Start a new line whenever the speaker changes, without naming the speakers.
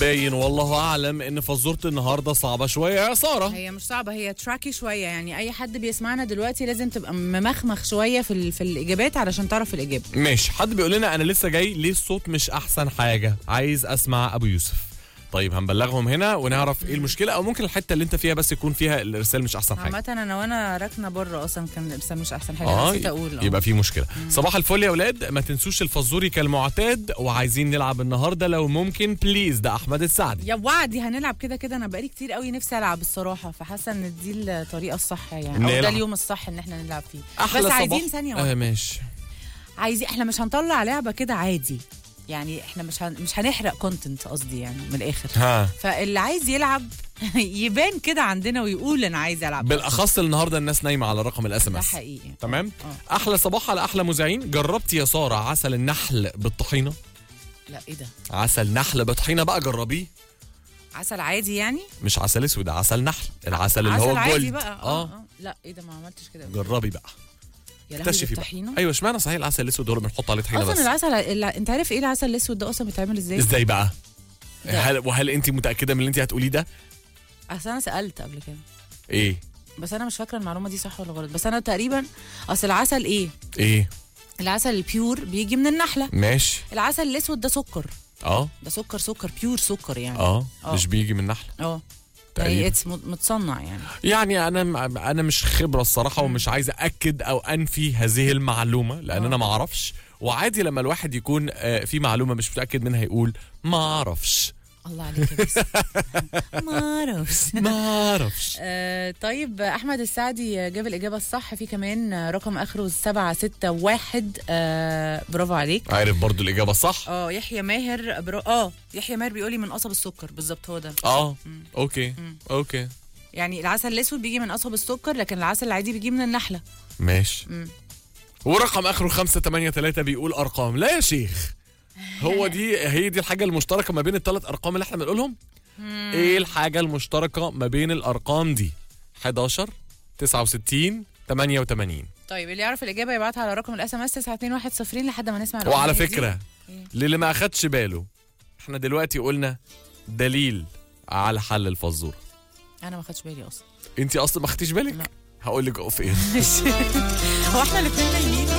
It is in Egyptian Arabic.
باين والله اعلم ان فزوره النهارده صعبه شويه يا ساره
هي مش صعبة هي تراكي شوية يعني أي حد بيسمعنا دلوقتي لازم تبقى ممخمخ شوية في, ال... في الإجابات علشان تعرف الإجابة
ماشي حد بيقول لنا انا لسه جاي ليه الصوت مش احسن حاجه عايز اسمع ابو يوسف طيب هنبلغهم هنا ونعرف ايه المشكله او ممكن الحته اللي انت فيها بس يكون فيها الارسال مش احسن حاجه
عامة أنا وأنا راكنة بره أصلا كان الإرسال مش أحسن حاجة
اه
نسيت أقول آه.
يبقى في مشكله صباح الفل يا اولاد ما تنسوش الفزوري كالمعتاد وعايزين نلعب النهارده لو ممكن بليز ده احمد السعدي
يا وعدي هنلعب كده كده انا بقالي كتير قوي نفسي العب الصراحه فحاسه ان دي الطريقه الصح يعني او
نلعب.
ده اليوم الصح ان احنا نلعب فيه
احلى
بس
صباح
عايزين ثانيه واحده
آه ماشي
عايزين احنا مش هنطلع لعبه كده عادي يعني احنا مش هن... مش هنحرق كونتنت قصدي يعني من الاخر
ها
فاللي عايز يلعب يبان كده عندنا ويقول انا عايز العب
بالاخص النهارده الناس نايمه على رقم الاس ام
ده
اس
حقيقي
تمام
اه.
احلى صباح على احلى مذيعين جربتي يا ساره عسل النحل بالطحينه
لا ايه ده
عسل نحل بطحينه بقى جربيه
عسل عادي يعني
مش عسل اسود ده عسل نحل العسل اللي
عسل
هو
عادي
جولد
بقى اه, اه. لا ايه ده ما عملتش كده
جربي بقى
يا لهوي
اكتشفي بقى
بالطحينه
ايوه اشمعنى صحيح العسل الاسود هو اللي بنحط عليه طحينه
اصلا
بس
العسل الع- انت عارف ايه العسل الاسود ده اصلا بيتعمل ازاي؟
ازاي بقى
ده.
هل وهل انت متاكده من اللي انت هتقوليه ده
اصل انا سالت قبل كده
ايه
بس انا مش فاكره المعلومه دي صح ولا غلط بس انا تقريبا اصل العسل ايه
ايه
العسل البيور بيجي من النحله
ماشي
العسل الاسود ده سكر
اه
ده سكر سكر بيور سكر يعني
اه
اه.
مش بيجي من نحل
اه
تقريبا.
يعني اتس متصنع يعني
يعني انا انا مش خبره الصراحه ومش عايز اكد او انفي هذه المعلومه لان
اه.
انا ما اعرفش وعادي لما الواحد يكون آه، في معلومه مش متاكد منها يقول ما اعرفش
الله عليك يا بس ما اعرفش
ما اعرفش
آه طيب احمد السعدي جاب الاجابه الصح في كمان آه، رقم اخره 761 آه برافو عليك
عارف برضو الاجابه الصح
اه يحيى ماهر برو... اه يحيى ماهر بيقولي من قصب السكر بالظبط هو ده
اه اوكي اوكي
يعني العسل الاسود بيجي من قصب السكر لكن العسل العادي بيجي من النحله
ماشي
مم.
ورقم اخره 583 بيقول ارقام لا يا شيخ هو دي هي دي الحاجه المشتركه ما بين الثلاث ارقام اللي احنا بنقولهم ايه الحاجه المشتركه ما بين الارقام دي 11 69 88
طيب اللي يعرف الاجابه يبعتها على رقم الاس ام اس 9210 لحد ما نسمع
وعلى
الأغنية دي.
فكره
إيه؟
للي ما اخدش باله احنا دلوقتي قلنا دليل على حل الفزوره
انا ما خدتش بالي اصلا
انت اصلا ما خدتيش بالك
لا.
هقول لك اقف ايه
هو احنا الاثنين نايمين